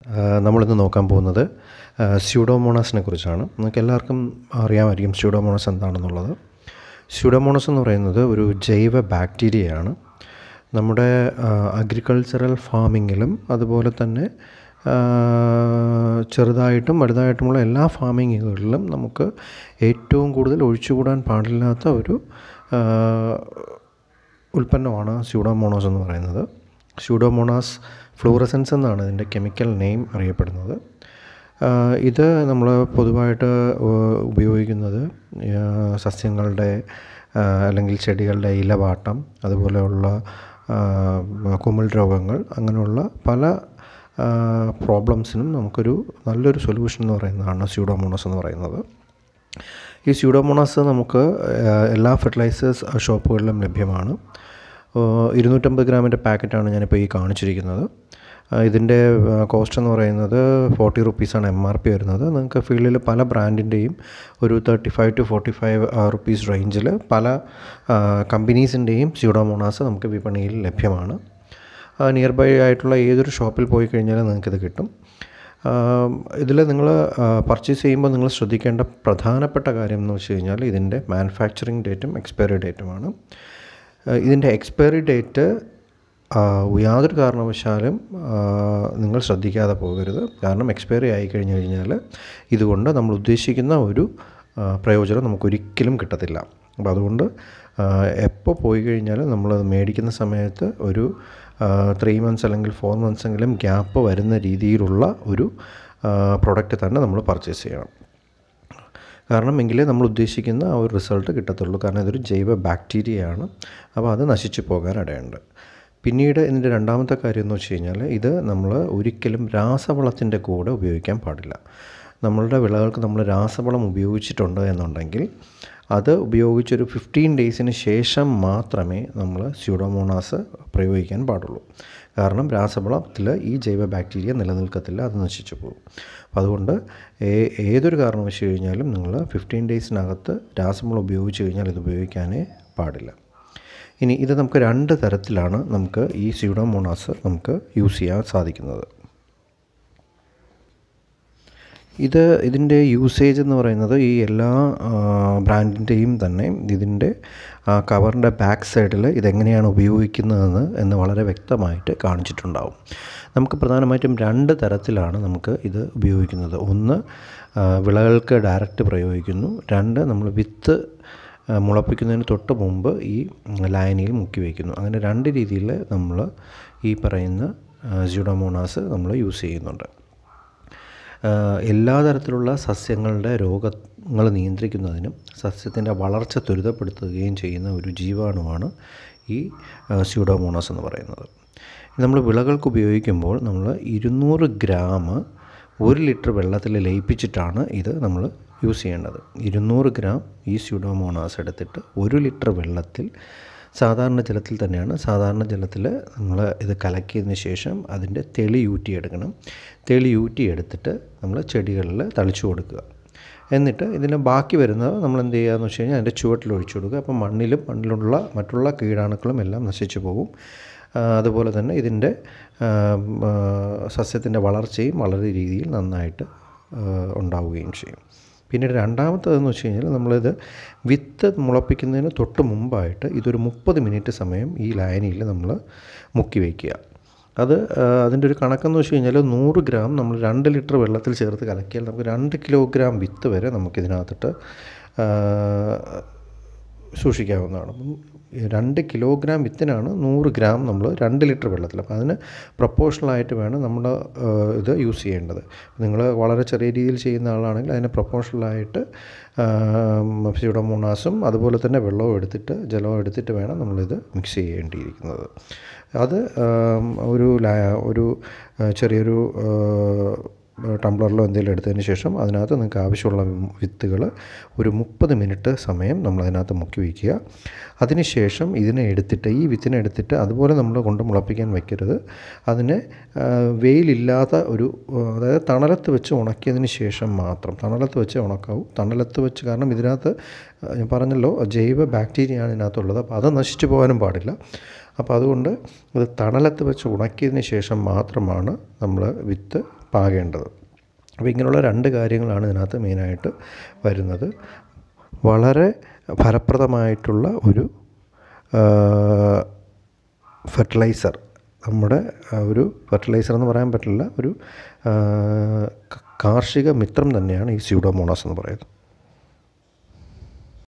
നമ്മളിന്ന് നോക്കാൻ പോകുന്നത് സ്യൂഡോമോണാസിനെ കുറിച്ചാണ് നമുക്ക് എല്ലാവർക്കും അറിയാമായിരിക്കും സ്യൂഡോമോണസ് എന്താണെന്നുള്ളത് സ്യൂഡോമോണസ് എന്ന് പറയുന്നത് ഒരു ജൈവ ബാക്ടീരിയയാണ് നമ്മുടെ അഗ്രികൾച്ചറൽ ഫാമിങ്ങിലും അതുപോലെ തന്നെ ചെറുതായിട്ടും വലുതായിട്ടുമുള്ള എല്ലാ ഫാമിങ്ങുകളിലും നമുക്ക് ഏറ്റവും കൂടുതൽ ഒഴിച്ചുകൂടാൻ പാടില്ലാത്ത ഒരു ഉൽപ്പന്നമാണ് സ്യൂഡോമോണോസ് എന്ന് പറയുന്നത് സ്യൂഡോമോണാസ് ഫ്ലൂറസെൻസ് എന്നാണ് ഇതിൻ്റെ കെമിക്കൽ നെയിം അറിയപ്പെടുന്നത് ഇത് നമ്മൾ പൊതുവായിട്ട് ഉപയോഗിക്കുന്നത് സസ്യങ്ങളുടെ അല്ലെങ്കിൽ ചെടികളുടെ ഇലവാട്ടം അതുപോലെയുള്ള കുമിൾ രോഗങ്ങൾ അങ്ങനെയുള്ള പല പ്രോബ്ലംസിനും നമുക്കൊരു നല്ലൊരു സൊല്യൂഷൻ എന്ന് പറയുന്നതാണ് സ്യൂഡോമോണസ് എന്ന് പറയുന്നത് ഈ സ്യൂഡോമോണസ് നമുക്ക് എല്ലാ ഫെർട്ടിലൈസേഴ്സ് ഷോപ്പുകളിലും ലഭ്യമാണ് ഇരുന്നൂറ്റമ്പത് ഗ്രാമിൻ്റെ പാക്കറ്റാണ് ഞാനിപ്പോൾ ഈ കാണിച്ചിരിക്കുന്നത് ഇതിൻ്റെ കോസ്റ്റ് എന്ന് പറയുന്നത് ഫോർട്ടി റുപ്പീസാണ് എം ആർ പി വരുന്നത് നിങ്ങൾക്ക് ഫീൽഡിൽ പല ബ്രാൻഡിൻ്റെയും ഒരു thirty five to forty five rupees റേഞ്ചിൽ പല കമ്പനീസിൻ്റെയും സ്യൂഡോമോണാസ് നമുക്ക് വിപണിയിൽ ലഭ്യമാണ് നിയർ ബൈ ആയിട്ടുള്ള ഏതൊരു ഷോപ്പിൽ പോയി കഴിഞ്ഞാൽ നിങ്ങൾക്കിത് കിട്ടും ഇതിൽ നിങ്ങൾ പർച്ചേസ് ചെയ്യുമ്പോൾ നിങ്ങൾ ശ്രദ്ധിക്കേണ്ട പ്രധാനപ്പെട്ട കാര്യം എന്ന് വെച്ച് കഴിഞ്ഞാൽ ഇതിൻ്റെ മാനുഫാക്ചറിങ് ഡേറ്റും എക്സ്പയറി ഡേറ്റുമാണ് ഇതിൻ്റെ എക്സ്പയറി ഡേറ്റ് യാതൊരു കാരണവശാലും നിങ്ങൾ ശ്രദ്ധിക്കാതെ പോകരുത് കാരണം എക്സ്പയറി ആയി കഴിഞ്ഞു കഴിഞ്ഞാൽ ഇതുകൊണ്ട് നമ്മൾ ഉദ്ദേശിക്കുന്ന ഒരു പ്രയോജനം നമുക്കൊരിക്കലും കിട്ടത്തില്ല അപ്പോൾ അതുകൊണ്ട് എപ്പോൾ പോയി കഴിഞ്ഞാലും നമ്മളത് മേടിക്കുന്ന സമയത്ത് ഒരു ത്രീ മന്ത്സ് അല്ലെങ്കിൽ ഫോർ മന്ത്സ് എങ്കിലും ഗ്യാപ്പ് വരുന്ന രീതിയിലുള്ള ഒരു പ്രൊഡക്റ്റ് തന്നെ നമ്മൾ പർച്ചേസ് ചെയ്യണം കാരണം എങ്കിലേ നമ്മൾ ഉദ്ദേശിക്കുന്ന ആ ഒരു റിസൾട്ട് കിട്ടത്തുള്ളൂ കാരണം ഇതൊരു ജൈവ ബാക്ടീരിയയാണ് അപ്പോൾ അത് നശിച്ചു പോകാൻ ഇടയുണ്ട് പിന്നീട് ഇതിൻ്റെ രണ്ടാമത്തെ കാര്യം എന്ന് വെച്ച് കഴിഞ്ഞാൽ ഇത് നമ്മൾ ഒരിക്കലും രാസവളത്തിൻ്റെ കൂടെ ഉപയോഗിക്കാൻ പാടില്ല നമ്മളുടെ വിളകൾക്ക് നമ്മൾ രാസവളം ഉപയോഗിച്ചിട്ടുണ്ട് എന്നുണ്ടെങ്കിൽ അത് ഉപയോഗിച്ചൊരു ഫിഫ്റ്റീൻ ഡേയ്സിന് ശേഷം മാത്രമേ നമ്മൾ സ്യൂഡോമോണാസ് പ്രയോഗിക്കാൻ പാടുള്ളൂ കാരണം രാസവളത്തിൽ ഈ ജൈവ ബാക്ടീരിയ നിലനിൽക്കത്തില്ല അത് നശിച്ചു പോകും അപ്പോൾ അതുകൊണ്ട് ഏതൊരു കാരണം വെച്ച് കഴിഞ്ഞാലും നിങ്ങൾ ഫിഫ്റ്റീൻ ഡേയ്സിനകത്ത് രാസവളം ഉപയോഗിച്ച് കഴിഞ്ഞാൽ ഇത് ഉപയോഗിക്കാനേ പാടില്ല ഇനി ഇത് നമുക്ക് രണ്ട് തരത്തിലാണ് നമുക്ക് ഈ സ്യൂഡോമോണാസ് നമുക്ക് യൂസ് ചെയ്യാൻ സാധിക്കുന്നത് ഇത് ഇതിൻ്റെ യൂസേജ് എന്ന് പറയുന്നത് ഈ എല്ലാ ബ്രാൻഡിൻ്റെയും തന്നെ ഇതിൻ്റെ കവറിൻ്റെ ബാക്ക് സൈഡിൽ ഇതെങ്ങനെയാണ് ഉപയോഗിക്കുന്നതെന്ന് എന്ന് വളരെ വ്യക്തമായിട്ട് കാണിച്ചിട്ടുണ്ടാവും നമുക്ക് പ്രധാനമായിട്ടും രണ്ട് തരത്തിലാണ് നമുക്ക് ഇത് ഉപയോഗിക്കുന്നത് ഒന്ന് വിളകൾക്ക് ഡയറക്റ്റ് പ്രയോഗിക്കുന്നു രണ്ട് നമ്മൾ വിത്ത് മുളപ്പിക്കുന്നതിന് തൊട്ട് മുമ്പ് ഈ ലായനിയിൽ മുക്കി വയ്ക്കുന്നു അങ്ങനെ രണ്ട് രീതിയിൽ നമ്മൾ ഈ പറയുന്ന ജ്യൂഡോമോണാസ് നമ്മൾ യൂസ് ചെയ്യുന്നുണ്ട് എല്ലാ തരത്തിലുള്ള സസ്യങ്ങളുടെ രോഗങ്ങൾ നിയന്ത്രിക്കുന്നതിനും സസ്യത്തിൻ്റെ വളർച്ച ത്വരിതപ്പെടുത്തുകയും ചെയ്യുന്ന ഒരു ജീവാണുവാണ് ഈ സ്യൂഡോമോണാസ് എന്ന് പറയുന്നത് നമ്മൾ വിളകൾക്ക് ഉപയോഗിക്കുമ്പോൾ നമ്മൾ ഇരുന്നൂറ് ഗ്രാം ഒരു ലിറ്റർ വെള്ളത്തിൽ ലയിപ്പിച്ചിട്ടാണ് ഇത് നമ്മൾ യൂസ് ചെയ്യേണ്ടത് ഇരുന്നൂറ് ഗ്രാം ഈ സ്യൂഡോമോണാസ് എടുത്തിട്ട് ഒരു ലിറ്റർ വെള്ളത്തിൽ സാധാരണ ജലത്തിൽ തന്നെയാണ് സാധാരണ ജലത്തിൽ നമ്മൾ ഇത് കലക്കിയതിന് ശേഷം അതിൻ്റെ തെളി ഊറ്റിയെടുക്കണം തെളി ഊറ്റിയെടുത്തിട്ട് നമ്മൾ ചെടികളിൽ തളിച്ചു കൊടുക്കുക എന്നിട്ട് ഇതിൻ്റെ ബാക്കി വരുന്നത് നമ്മൾ എന്ത് ചെയ്യുകയെന്ന് വെച്ച് കഴിഞ്ഞാൽ അതിൻ്റെ ചുവട്ടിൽ ഒഴിച്ചു കൊടുക്കുക അപ്പോൾ മണ്ണിലും മണ്ണിലുള്ള മറ്റുള്ള കീടാണുക്കളും എല്ലാം നശിച്ചു പോകും അതുപോലെ തന്നെ ഇതിൻ്റെ സസ്യത്തിൻ്റെ വളർച്ചയും വളരെ രീതിയിൽ നന്നായിട്ട് ഉണ്ടാവുകയും ചെയ്യും പിന്നീട് രണ്ടാമത്തതെന്ന് വെച്ച് കഴിഞ്ഞാൽ നമ്മളിത് വിത്ത് മുളപ്പിക്കുന്നതിന് തൊട്ട് മുമ്പായിട്ട് ഇതൊരു മുപ്പത് മിനിറ്റ് സമയം ഈ ലായനിയിൽ നമ്മൾ മുക്കി വയ്ക്കുക അത് അതിൻ്റെ ഒരു കണക്കെന്ന് വെച്ച് കഴിഞ്ഞാൽ നൂറ് ഗ്രാം നമ്മൾ രണ്ട് ലിറ്റർ വെള്ളത്തിൽ ചേർത്ത് കലക്കിയാൽ നമുക്ക് രണ്ട് കിലോഗ്രാം വിത്ത് വരെ നമുക്കിതിനകത്തിട്ട് സൂക്ഷിക്കാവുന്നതാണ് അപ്പം രണ്ട് കിലോഗ്രാം വിത്തിനാണ് നൂറ് ഗ്രാം നമ്മൾ രണ്ട് ലിറ്റർ വെള്ളത്തിൽ അപ്പോൾ അതിന് പ്രൊപ്പോഷണലായിട്ട് വേണം നമ്മൾ ഇത് യൂസ് ചെയ്യേണ്ടത് നിങ്ങൾ വളരെ ചെറിയ രീതിയിൽ ചെയ്യുന്ന ആളാണെങ്കിൽ അതിന് പ്രൊപ്പോഷണലായിട്ട് സ്യൂഡോമോണാസും അതുപോലെ തന്നെ വെള്ളവും എടുത്തിട്ട് ജലവും എടുത്തിട്ട് വേണം നമ്മളിത് മിക്സ് ചെയ്യേണ്ടിയിരിക്കുന്നത് അത് ഒരു ഒരു ചെറിയൊരു ടംബ്ലറിലോ എന്തെങ്കിലും എടുത്തതിന് ശേഷം അതിനകത്ത് നിങ്ങൾക്ക് ആവശ്യമുള്ള വിത്തുകൾ ഒരു മുപ്പത് മിനിറ്റ് സമയം നമ്മൾ അതിനകത്ത് മുക്കി വയ്ക്കുക അതിനുശേഷം ഇതിനെ എടുത്തിട്ട് ഈ വിത്തിനെ എടുത്തിട്ട് അതുപോലെ നമ്മൾ കൊണ്ട് മുളപ്പിക്കാൻ വയ്ക്കരുത് അതിനെ വെയിലില്ലാത്ത ഒരു അതായത് തണലത്ത് വെച്ച് ഉണക്കിയതിന് ശേഷം മാത്രം തണലത്ത് വെച്ച് ഉണക്കാവൂ തണലത്ത് വെച്ച് കാരണം ഇതിനകത്ത് ഞാൻ പറഞ്ഞല്ലോ ജൈവ ബാക്ടീരിയയാണ് ഇതിനകത്തുള്ളത് അപ്പോൾ അത് നശിച്ചു പോകാനും പാടില്ല അപ്പോൾ അതുകൊണ്ട് ഇത് തണലത്ത് വെച്ച് ഉണക്കിയതിന് ശേഷം മാത്രമാണ് നമ്മൾ വിത്ത് പാകേണ്ടത് അപ്പോൾ ഇങ്ങനെയുള്ള രണ്ട് കാര്യങ്ങളാണ് ഇതിനകത്ത് മെയിനായിട്ട് വരുന്നത് വളരെ ഫലപ്രദമായിട്ടുള്ള ഒരു ഫെർട്ടിലൈസർ നമ്മുടെ ആ, ഒരു ഫെർട്ടിലൈസർ എന്ന് പറയാൻ പറ്റില്ല ഒരു ആ, ക- കാർഷിക മിത്രം തന്നെയാണ് ഈ സ്യൂഡോമോണാസ് എന്ന് പറയുന്നത്